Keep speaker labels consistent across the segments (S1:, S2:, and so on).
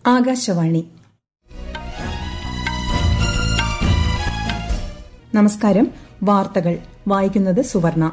S1: ആകാശവാണി നമസ്കാരം വാർത്തകൾ വായിക്കുന്നത് സുവർണ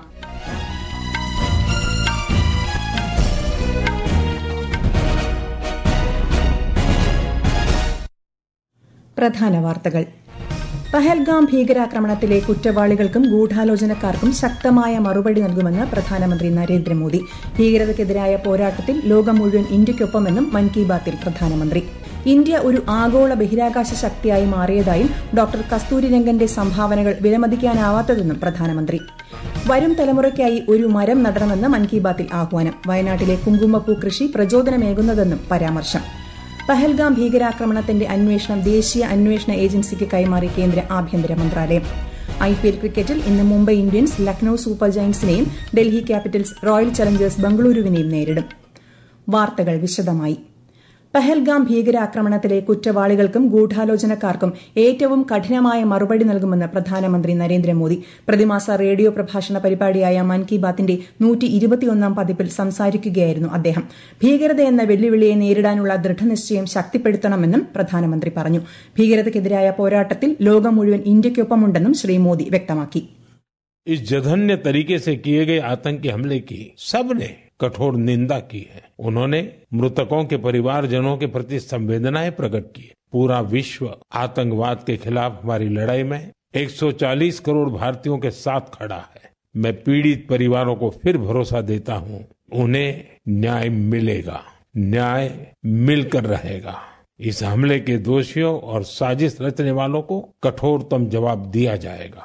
S1: പ്രധാന വാർത്തകൾ പഹൽഗാം ഭീകരാക്രമണത്തിലെ കുറ്റവാളികൾക്കും ഗൂഢാലോചനക്കാർക്കും ശക്തമായ മറുപടി നൽകുമെന്ന് പ്രധാനമന്ത്രി നരേന്ദ്രമോദി ഭീകരതയ്ക്കെതിരായ പോരാട്ടത്തിൽ ലോകം മുഴുവൻ ഇന്ത്യയ്ക്കൊപ്പമെന്നും മൻ കി ബാത്തിൽ പ്രധാനമന്ത്രി ഇന്ത്യ ഒരു ആഗോള ബഹിരാകാശ ശക്തിയായി മാറിയതായും ഡോക്ടർ കസ്തൂരിരംഗന്റെ സംഭാവനകൾ വിലമതിക്കാനാവാത്തതെന്നും പ്രധാനമന്ത്രി വരും തലമുറയ്ക്കായി ഒരു മരം നടണമെന്ന് മൻ കി ബാത്തിൽ ആഹ്വാനം വയനാട്ടിലെ കുങ്കുമപ്പൂ കൃഷി പ്രചോദനമേകുന്നതെന്നും പരാമർശം പഹൽഗാം ഭീകരാക്രമണത്തിന്റെ അന്വേഷണം ദേശീയ അന്വേഷണ ഏജൻസിക്ക് കൈമാറി കേന്ദ്ര ആഭ്യന്തര മന്ത്രാലയം ഐപിഎൽ ക്രിക്കറ്റിൽ ഇന്ന് മുംബൈ ഇന്ത്യൻസ് ലക്നൌ സൂപ്പർ ജയന്റ്സിനെയും ഡൽഹി ക്യാപിറ്റൽസ് റോയൽ ചലഞ്ചേഴ്സ് ബംഗളൂരുവിനെയും നേരിടും വാർത്തകൾ വിശദമായി പഹൽഗാം ഭീകരാക്രമണത്തിലെ കുറ്റവാളികൾക്കും ഗൂഢാലോചനക്കാർക്കും ഏറ്റവും കഠിനമായ മറുപടി നൽകുമെന്ന് പ്രധാനമന്ത്രി നരേന്ദ്രമോദി പ്രതിമാസ റേഡിയോ പ്രഭാഷണ പരിപാടിയായ മൻ കി ബാത്തിന്റെ നൂറ്റി ഇരുപത്തിയൊന്നാം പതിപ്പിൽ സംസാരിക്കുകയായിരുന്നു അദ്ദേഹം ഭീകരത എന്ന വെല്ലുവിളിയെ നേരിടാനുള്ള ദൃഢനിശ്ചയം ശക്തിപ്പെടുത്തണമെന്നും പ്രധാനമന്ത്രി പറഞ്ഞു ഭീകരതയ്ക്കെതിരായ പോരാട്ടത്തിൽ ലോകം മുഴുവൻ ഇന്ത്യയ്ക്കൊപ്പമുണ്ടെന്നും ശ്രീ മോദി വ്യക്തമാക്കി
S2: इस जघन्य तरीके से किए गए आतंकी हमले की सबने कठोर निंदा की है उन्होंने मृतकों के परिवारजनों के प्रति संवेदनाएं प्रकट की पूरा विश्व आतंकवाद के खिलाफ हमारी लड़ाई में 140 करोड़ भारतीयों के साथ खड़ा है मैं पीड़ित परिवारों को फिर भरोसा देता हूं उन्हें न्याय मिलेगा न्याय मिलकर रहेगा इस हमले के दोषियों और साजिश रचने वालों को कठोरतम जवाब दिया जाएगा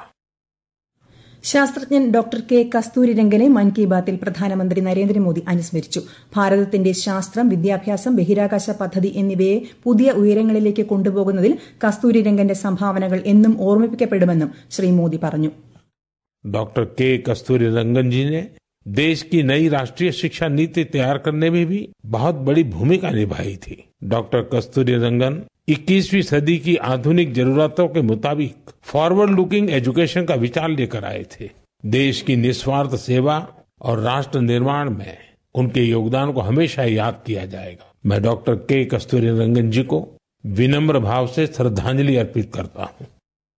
S1: ശാസ്ത്രജ്ഞൻ ഡോക്ടർ കെ കസ്തൂരിരംഗനെ മൻ കി ബാത്തിൽ പ്രധാനമന്ത്രി നരേന്ദ്രമോദി അനുസ്മരിച്ചു ഭാരതത്തിന്റെ ശാസ്ത്രം വിദ്യാഭ്യാസം ബഹിരാകാശ പദ്ധതി എന്നിവയെ പുതിയ ഉയരങ്ങളിലേക്ക് കൊണ്ടുപോകുന്നതിൽ കസ്തൂരിരംഗന്റെ സംഭാവനകൾ എന്നും ഓർമ്മിപ്പിക്കപ്പെടുമെന്നും ശ്രീ മോദി പറഞ്ഞു
S2: डॉक्टर के कस्तूरी रंगन जी ने देश की नई राष्ट्रीय शिक्षा नीति तैयार करने में भी बहुत बड़ी भूमिका निभाई थी डॉक्टर कस्तूरी रंगन 21वीं सदी की आधुनिक जरूरतों के मुताबिक फॉरवर्ड लुकिंग एजुकेशन का विचार लेकर आए थे देश की निस्वार्थ सेवा और राष्ट्र निर्माण में उनके योगदान को हमेशा याद किया जाएगा मैं डॉक्टर के कस्तूरी रंगन जी को विनम्र भाव से श्रद्धांजलि अर्पित करता हूं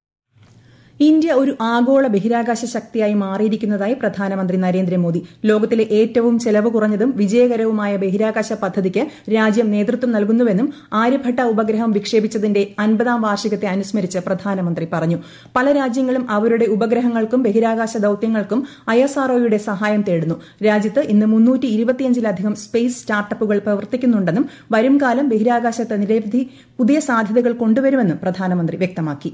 S1: ഇന്ത്യ ഒരു ആഗോള ബഹിരാകാശ ശക്തിയായി മാറിയിരിക്കുന്നതായി പ്രധാനമന്ത്രി നരേന്ദ്രമോദി ലോകത്തിലെ ഏറ്റവും ചെലവ് കുറഞ്ഞതും വിജയകരവുമായ ബഹിരാകാശ പദ്ധതിക്ക് രാജ്യം നേതൃത്വം നൽകുന്നുവെന്നും ആര്യഭട്ട ഉപഗ്രഹം വിക്ഷേപിച്ചതിന്റെ അൻപതാം വാർഷികത്തെ അനുസ്മരിച്ച് പ്രധാനമന്ത്രി പറഞ്ഞു പല രാജ്യങ്ങളും അവരുടെ ഉപഗ്രഹങ്ങൾക്കും ബഹിരാകാശ ദൌത്യങ്ങൾക്കും ഐഎസ്ആർഒയുടെ സഹായം തേടുന്നു രാജ്യത്ത് ഇന്ന് മുന്നൂറ്റി ഇരുപത്തിയഞ്ചിലധികം സ്പേസ് സ്റ്റാർട്ടപ്പുകൾ പ്രവർത്തിക്കുന്നുണ്ടെന്നും വരുംകാലം ബഹിരാകാശത്ത് നിരവധി പുതിയ സാധ്യതകൾ കൊണ്ടുവരുമെന്നും പ്രധാനമന്ത്രി വ്യക്തമാക്കി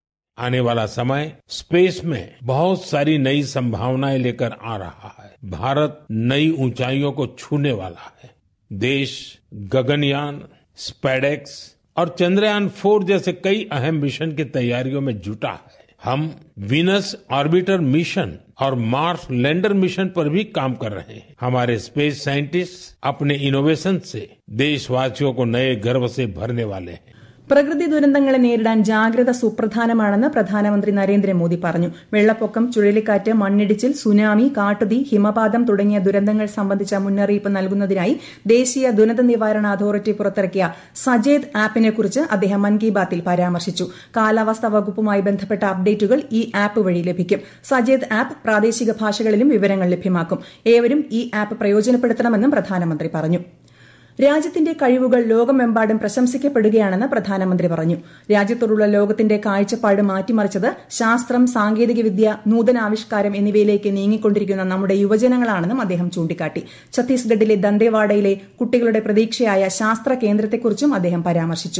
S2: आने वाला समय स्पेस में बहुत सारी नई संभावनाएं लेकर आ रहा है भारत नई ऊंचाइयों को छूने वाला है देश गगनयान स्पेडेक्स और चंद्रयान फोर जैसे कई अहम मिशन की तैयारियों में जुटा है हम विनस ऑर्बिटर मिशन और मार्स लैंडर मिशन पर भी काम कर रहे हैं हमारे स्पेस साइंटिस्ट अपने इनोवेशन से देशवासियों को नए गर्व से भरने वाले हैं
S1: പ്രകൃതി ദുരന്തങ്ങളെ നേരിടാൻ ജാഗ്രത സുപ്രധാനമാണെന്ന് പ്രധാനമന്ത്രി നരേന്ദ്രമോദി പറഞ്ഞു വെള്ളപ്പൊക്കം ചുഴലിക്കാറ്റ് മണ്ണിടിച്ചിൽ സുനാമി കാട്ടുതീ ഹിമപാതം തുടങ്ങിയ ദുരന്തങ്ങൾ സംബന്ധിച്ച മുന്നറിയിപ്പ് നൽകുന്നതിനായി ദേശീയ ദുരന്ത നിവാരണ അതോറിറ്റി പുറത്തിറക്കിയ സജേത് ആപ്പിനെക്കുറിച്ച് അദ്ദേഹം മൻ കി ബാത്തിൽ പരാമർശിച്ചു കാലാവസ്ഥാ വകുപ്പുമായി ബന്ധപ്പെട്ട അപ്ഡേറ്റുകൾ ഈ ആപ്പ് വഴി ലഭിക്കും സജേത് ആപ്പ് പ്രാദേശിക ഭാഷകളിലും വിവരങ്ങൾ ലഭ്യമാക്കും ഏവരും ഈ ആപ്പ് പ്രയോജനപ്പെടുത്തണമെന്നും പ്രധാനമന്ത്രി പറഞ്ഞു രാജ്യത്തിന്റെ കഴിവുകൾ ലോകമെമ്പാടും പ്രശംസിക്കപ്പെടുകയാണെന്ന് പ്രധാനമന്ത്രി പറഞ്ഞു രാജ്യത്തോടുള്ള ലോകത്തിന്റെ കാഴ്ചപ്പാട് മാറ്റിമറിച്ചത് ശാസ്ത്രം സാങ്കേതികവിദ്യ നൂതനാവിഷ്കാരം എന്നിവയിലേക്ക് നീങ്ങിക്കൊണ്ടിരിക്കുന്ന നമ്മുടെ യുവജനങ്ങളാണെന്നും അദ്ദേഹം ചൂണ്ടിക്കാട്ടി ഛത്തീസ്ഗഡിലെ ദന്തേവാഡയിലെ കുട്ടികളുടെ പ്രതീക്ഷയായ ശാസ്ത്ര കേന്ദ്രത്തെക്കുറിച്ചും അദ്ദേഹം പരാമർശിച്ചു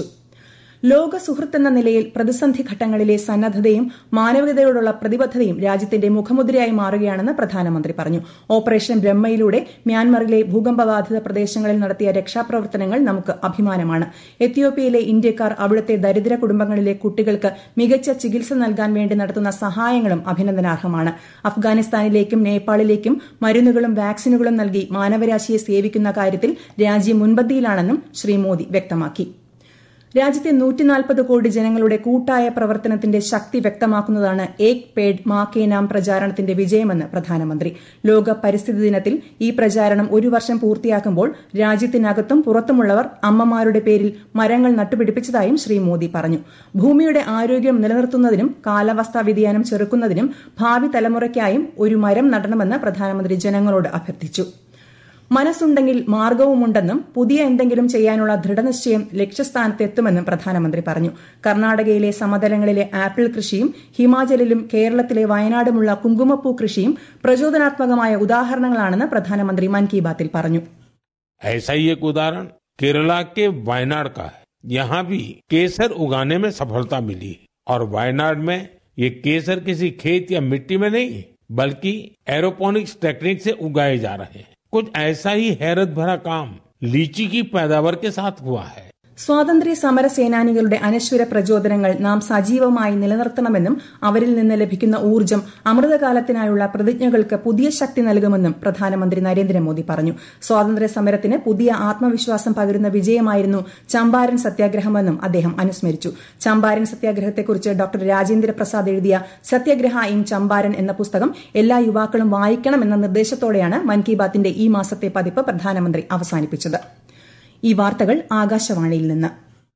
S1: ലോക സുഹൃത്തെന്ന നിലയിൽ പ്രതിസന്ധി ഘട്ടങ്ങളിലെ സന്നദ്ധതയും മാനവികതയോടുള്ള പ്രതിബദ്ധതയും രാജ്യത്തിന്റെ മുഖമുദ്രയായി മാറുകയാണെന്ന് പ്രധാനമന്ത്രി പറഞ്ഞു ഓപ്പറേഷൻ ബ്രഹ്മയിലൂടെ മ്യാൻമറിലെ ഭൂകമ്പബാധിത പ്രദേശങ്ങളിൽ നടത്തിയ രക്ഷാപ്രവർത്തനങ്ങൾ നമുക്ക് അഭിമാനമാണ് എത്യോപ്യയിലെ ഇന്ത്യക്കാർ അവിടുത്തെ ദരിദ്ര കുടുംബങ്ങളിലെ കുട്ടികൾക്ക് മികച്ച ചികിത്സ നൽകാൻ വേണ്ടി നടത്തുന്ന സഹായങ്ങളും അഭിനന്ദനാർഹമാണ് അഫ്ഗാനിസ്ഥാനിലേക്കും നേപ്പാളിലേക്കും മരുന്നുകളും വാക്സിനുകളും നൽകി മാനവരാശിയെ സേവിക്കുന്ന കാര്യത്തിൽ രാജ്യം മുൻപന്തിയിലാണെന്നും ശ്രീ മോദി വ്യക്തമാക്കി രാജ്യത്തെ നൂറ്റിനാൽപ്പത് കോടി ജനങ്ങളുടെ കൂട്ടായ പ്രവർത്തനത്തിന്റെ ശക്തി വ്യക്തമാക്കുന്നതാണ് ഏക് പേഡ് മാ കെ നാം പ്രചാരണത്തിന്റെ വിജയമെന്ന് പ്രധാനമന്ത്രി ലോക പരിസ്ഥിതി ദിനത്തിൽ ഈ പ്രചാരണം ഒരു വർഷം പൂർത്തിയാക്കുമ്പോൾ രാജ്യത്തിനകത്തും പുറത്തുമുള്ളവർ അമ്മമാരുടെ പേരിൽ മരങ്ങൾ നട്ടുപിടിപ്പിച്ചതായും ശ്രീ മോദി പറഞ്ഞു ഭൂമിയുടെ ആരോഗ്യം നിലനിർത്തുന്നതിനും കാലാവസ്ഥാ വ്യതിയാനം ചെറുക്കുന്നതിനും ഭാവി തലമുറയ്ക്കായും ഒരു മരം നടണമെന്ന് പ്രധാനമന്ത്രി ജനങ്ങളോട് അഭ്യർത്ഥിച്ചു മനസ്സുണ്ടെങ്കിൽ മാർഗവുമുണ്ടെന്നും പുതിയ എന്തെങ്കിലും ചെയ്യാനുള്ള ദൃഢനിശ്ചയം ലക്ഷ്യസ്ഥാനത്തെത്തുമെന്നും പ്രധാനമന്ത്രി പറഞ്ഞു കർണാടകയിലെ സമതലങ്ങളിലെ ആപ്പിൾ കൃഷിയും ഹിമാചലിലും കേരളത്തിലെ വയനാടുമുള്ള കുങ്കുമപ്പൂ കൃഷിയും പ്രചോദനാത്മകമായ ഉദാഹരണങ്ങളാണെന്ന് പ്രധാനമന്ത്രി മൻ കി ബാത്തിൽ പറഞ്ഞു
S2: ऐसा ही एक उदाहरण केरला के वायनाड का है यहाँ भी केसर उगाने में सफलता मिली और वायनाड में ये केसर किसी खेत या मिट्टी में नहीं बल्कि एरोपोनिक्स टेक्निक से उगाए जा रहे हैं कुछ ऐसा ही हैरत भरा काम लीची की पैदावार के साथ हुआ है
S1: സ്വാതന്ത്ര്യ സമര സേനാനികളുടെ അനശ്വര പ്രചോദനങ്ങൾ നാം സജീവമായി നിലനിർത്തണമെന്നും അവരിൽ നിന്ന് ലഭിക്കുന്ന ഊർജ്ജം അമൃതകാലത്തിനായുള്ള പ്രതിജ്ഞകൾക്ക് പുതിയ ശക്തി നൽകുമെന്നും പ്രധാനമന്ത്രി നരേന്ദ്രമോദി പറഞ്ഞു സ്വാതന്ത്ര്യ സമരത്തിന് പുതിയ ആത്മവിശ്വാസം പകരുന്ന വിജയമായിരുന്നു ചമ്പാരൻ സത്യാഗ്രഹമെന്നും അദ്ദേഹം അനുസ്മരിച്ചു ചമ്പാരൻ സത്യാഗ്രഹത്തെക്കുറിച്ച് ഡോക്ടർ രാജേന്ദ്ര പ്രസാദ് എഴുതിയ സത്യഗ്രഹ ഇൻ ചമ്പാരൻ എന്ന പുസ്തകം എല്ലാ യുവാക്കളും വായിക്കണം എന്ന നിർദ്ദേശത്തോടെയാണ് മൻ കി ബാത്തിന്റെ ഈ മാസത്തെ പതിപ്പ് പ്രധാനമന്ത്രി അവസാനിപ്പിച്ചത് ഈ വാർത്തകൾ ആകാശവാണിയിൽ നിന്ന്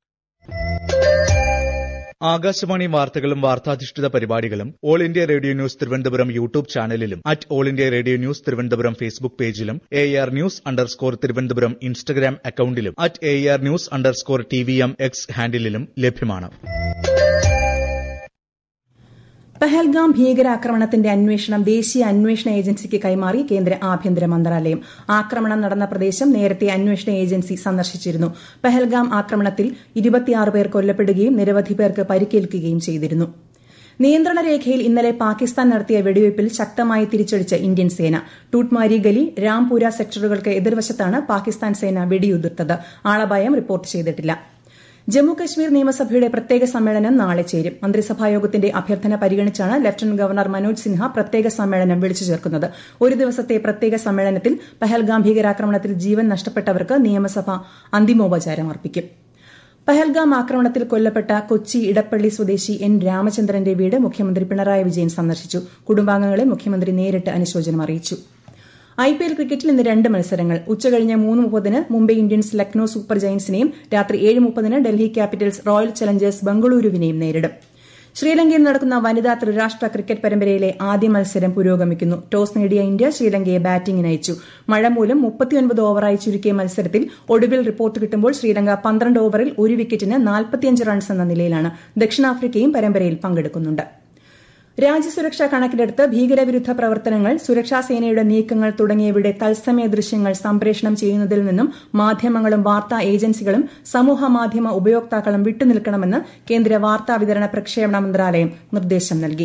S3: ആകാശവാണി വാർത്തകളും വാർത്താധിഷ്ഠിത പരിപാടികളും All India Radio news Thiruvananthapuram YouTube ചാനലിലും at All India Radio news Thiruvananthapuram Facebook പേജിലും A R news underscore Thiruvananthapuram Instagram അക്കൌണ്ടിലും at A R news underscore T V M X ഹാൻഡിലും ലഭ്യമാണ്
S1: പഹൽഗാം ഭീകരാക്രമണത്തിന്റെ അന്വേഷണം ദേശീയ അന്വേഷണ ഏജൻസിക്ക് കൈമാറി കേന്ദ്ര ആഭ്യന്തര മന്ത്രാലയം ആക്രമണം നടന്ന പ്രദേശം നേരത്തെ അന്വേഷണ ഏജൻസി സന്ദർശിച്ചിരുന്നു പഹൽഗാം ആക്രമണത്തിൽ ഇരുപത്തിയാറ് പേർ കൊല്ലപ്പെടുകയും നിരവധി പേർക്ക് പരിക്കേൽക്കുകയും ചെയ്തിരുന്നു നിയന്ത്രണ രേഖയിൽ ഇന്നലെ പാകിസ്ഥാൻ നടത്തിയ വെടിവയ്പിൽ ശക്തമായി തിരിച്ചടിച്ച ഇന്ത്യൻ സേന ടൂട്ട്മാരി ഗലി രാംപൂര സെക്ടറുകൾക്ക് എതിർവശത്താണ് പാകിസ്ഥാൻ സേന വെടിയുതിർത്തത് ആളപായം റിപ്പോർട്ട് ചെയ്തിട്ടില്ല ജമ്മു കശ്മീർ നിയമസഭയുടെ പ്രത്യേക സമ്മേളനം നാളെ ചേരും മന്ത്രിസഭായോഗത്തിന്റെ അഭ്യർത്ഥന പരിഗണിച്ചാണ് ലഫ്റ്റനന്റ് ഗവർണർ മനോജ് സിൻഹ പ്രത്യേക സമ്മേളനം വിളിച്ചു ചേർക്കുന്നത് ഒരു ദിവസത്തെ പ്രത്യേക സമ്മേളനത്തിൽ പഹൽഗാം ഭീകരാക്രമണത്തിൽ ജീവൻ നഷ്ടപ്പെട്ടവർക്ക് നിയമസഭ അന്തിമോപചാരം അർപ്പിക്കും പഹൽഗാം ആക്രമണത്തിൽ കൊല്ലപ്പെട്ട കൊച്ചി ഇടപ്പള്ളി സ്വദേശി എൻ രാമചന്ദ്രന്റെ വീട് മുഖ്യമന്ത്രി പിണറായി വിജയൻ സന്ദർശിച്ചു കുടുംബാംഗങ്ങളെ മുഖ്യമന്ത്രി നേരിട്ട് അനുശോചനം അറിയിച്ചു ഐ പി എൽ ക്രിക്കറ്റിൽ ഇന്ന് രണ്ട് മത്സരങ്ങൾ ഉച്ചകഴിഞ്ഞ് മൂന്ന് മുപ്പതിന് മുംബൈ ഇന്ത്യൻസ് ലക്നൌ സൂപ്പർ ജയന്റ്സിനെയും രാത്രി ഏഴ് മുപ്പതിന് ഡൽഹി ക്യാപിറ്റൽസ് റോയൽ ചലഞ്ചേഴ്സ് ബംഗളൂരുവിനെയും നേരിടും ശ്രീലങ്കയിൽ നടക്കുന്ന വനിതാ ത്രിരാഷ്ട്ര ക്രിക്കറ്റ് പരമ്പരയിലെ ആദ്യ മത്സരം പുരോഗമിക്കുന്നു ടോസ് നേടിയ ഇന്ത്യ ശ്രീലങ്കയെ ബാറ്റിംഗിന് അയച്ചു മഴ മൂലം മുപ്പത്തിയൊൻപത് ഓവറായി ചുരുക്കിയ മത്സരത്തിൽ ഒടുവിൽ റിപ്പോർട്ട് കിട്ടുമ്പോൾ ശ്രീലങ്ക പന്ത്രണ്ട് ഓവറിൽ ഒരു വിക്കറ്റിന് നാൽപ്പത്തിയഞ്ച് റൺസ് എന്ന നിലയിലാണ് ദക്ഷിണാഫ്രിക്കയും പരമ്പരയിൽ പങ്കെടുക്കുന്നുണ്ട് രാജ്യസുരക്ഷ കണക്കിലെടുത്ത് ഭീകരവിരുദ്ധ പ്രവർത്തനങ്ങൾ സുരക്ഷാ സേനയുടെ നീക്കങ്ങൾ തുടങ്ങിയവയുടെ തത്സമയ ദൃശ്യങ്ങൾ സംപ്രേഷണം ചെയ്യുന്നതിൽ നിന്നും മാധ്യമങ്ങളും വാർത്താ ഏജൻസികളും സമൂഹ മാധ്യമ ഉപയോക്താക്കളും വിട്ടുനിൽക്കണമെന്ന് കേന്ദ്ര വാർത്താ വിതരണ പ്രക്ഷേപണ മന്ത്രാലയം നിർദ്ദേശം നൽകി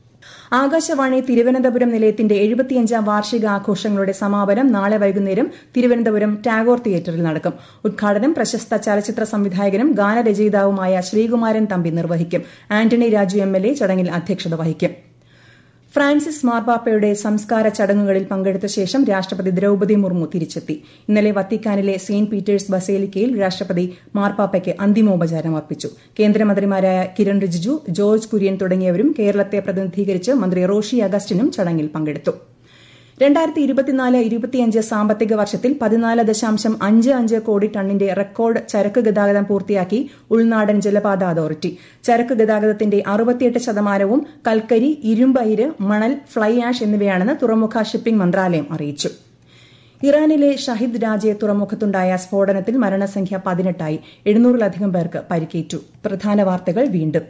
S1: ആകാശവാണി തിരുവനന്തപുരം നിലയത്തിന്റെ എഴുപത്തിയഞ്ചാം വാർഷികാഘോഷങ്ങളുടെ സമാപനം നാളെ വൈകുന്നേരം തിരുവനന്തപുരം ടാഗോർ തിയേറ്ററിൽ നടക്കും ഉദ്ഘാടനം പ്രശസ്ത ചലച്ചിത്ര സംവിധായകനും ഗാനരചയിതാവുമായ ശ്രീകുമാരൻ തമ്പി നിർവഹിക്കും Antony Raju M L A ചടങ്ങിൽ അധ്യക്ഷത വഹിക്കും ഫ്രാൻസിസ് മാർപ്പാപ്പയുടെ സംസ്കാര ചടങ്ങുകളിൽ പങ്കെടുത്ത ശേഷം രാഷ്ട്രപതി ദ്രൌപദി മുർമു തിരിച്ചെത്തി ഇന്നലെ വത്തിക്കാനിലെ സെയിന്റ് പീറ്റേഴ്സ് ബസേലിക്കയിൽ രാഷ്ട്രപതി മാർപ്പാപ്പയ്ക്ക് അന്തിമോപചാരം അർപ്പിച്ചു കേന്ദ്രമന്ത്രിമാരായ കിരൺ റിജിജു ജോർജ് കുര്യൻ തുടങ്ങിയവരും കേരളത്തെ പ്രതിനിധീകരിച്ച് മന്ത്രി റോഷി അഗസ്റ്റിനും ചടങ്ങിൽ പങ്കെടുത്തു രണ്ടായിരത്തി ഇരുപത്തിനാല് ഇരുപത്തിയഞ്ച് സാമ്പത്തിക വർഷത്തിൽ പതിനാല് ദശാംശം അഞ്ച് അഞ്ച് കോടി ടണ്ണിന്റെ റെക്കോർഡ് ചരക്ക് ഗതാഗതം പൂർത്തിയാക്കി ഉൾനാടൻ ജലപാത അതോറിറ്റി ചരക്ക് ഗതാഗതത്തിന്റെ അറുപത്തിയെട്ട് ശതമാനവും കൽക്കരി ഇരുമ്പ് അയിര് മണൽ ഫ്ളൈ ആഷ് എന്നിവയാണെന്ന് തുറമുഖ ഷിപ്പിംഗ് മന്ത്രാലയം അറിയിച്ചു ഇറാനിലെ ഷഹിദ് രാജെ തുറമുഖത്തുണ്ടായ സ്ഫോടനത്തിൽ മരണസംഖ്യ പതിനെട്ടായി എഴുന്നൂറിലധികം പേർക്ക് പരിക്കേറ്റു പ്രധാന വാർത്തകൾ വീണ്ടും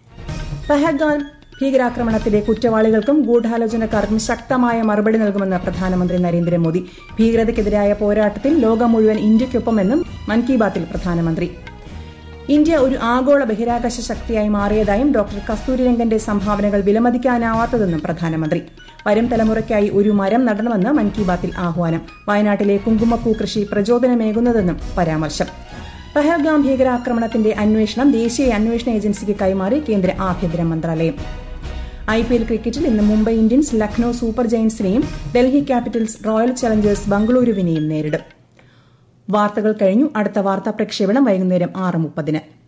S1: പഹൽഗാം ഭീകരാക്രമണത്തിലെ കുറ്റവാളികൾക്കും ഗൂഢാലോചനക്കാർക്കും ശക്തമായ മറുപടി നൽകുമെന്ന് പ്രധാനമന്ത്രി നരേന്ദ്രമോദി ഭീകരതയ്ക്കെതിരായ പോരാട്ടത്തിൽ ലോകം മുഴുവൻ ഇന്ത്യയ്ക്കൊപ്പമെന്നും മൻ കി ബാത്തിൽ പ്രധാനമന്ത്രി ഇന്ത്യ ഒരു ആഗോള ബഹിരാകാശ ശക്തിയായി മാറിയതായും ഡോക്ടർ കസ്തൂരിരംഗന്റെ സംഭാവനകൾ വിലമതിക്കാനാവാത്തതെന്നും പ്രധാനമന്ത്രി വരും തലമുറയ്ക്കായി ഒരു മരം നടണമെന്ന് മൻ കി ബാത്തിൽ ആഹ്വാനം വയനാട്ടിലെ കുങ്കുമപ്പൂ കൃഷി പ്രചോദനമേകുന്നതെന്നും പരാമർശം പഹൽഗാം ഭീകരാക്രമണത്തിന്റെ അന്വേഷണം ദേശീയ അന്വേഷണ ഏജൻസിക്ക് കൈമാറി കേന്ദ്ര ആഭ്യന്തര മന്ത്രാലയം ഐ പി എൽ ക്രിക്കറ്റിൽ ഇന്ന് മുംബൈ ഇന്ത്യൻസ് ലക്നൌ സൂപ്പർ ജയന്റ്സിനെയും ഡൽഹി ക്യാപിറ്റൽസ് റോയൽ ചലഞ്ചേഴ്സ് ബംഗളൂരുവിനെയും നേരിടും വാർത്തകൾ കഴിഞ്ഞു അടുത്ത വാർത്താ പ്രക്ഷേപണം വൈകുന്നേരം ആറ് മുപ്പതിന്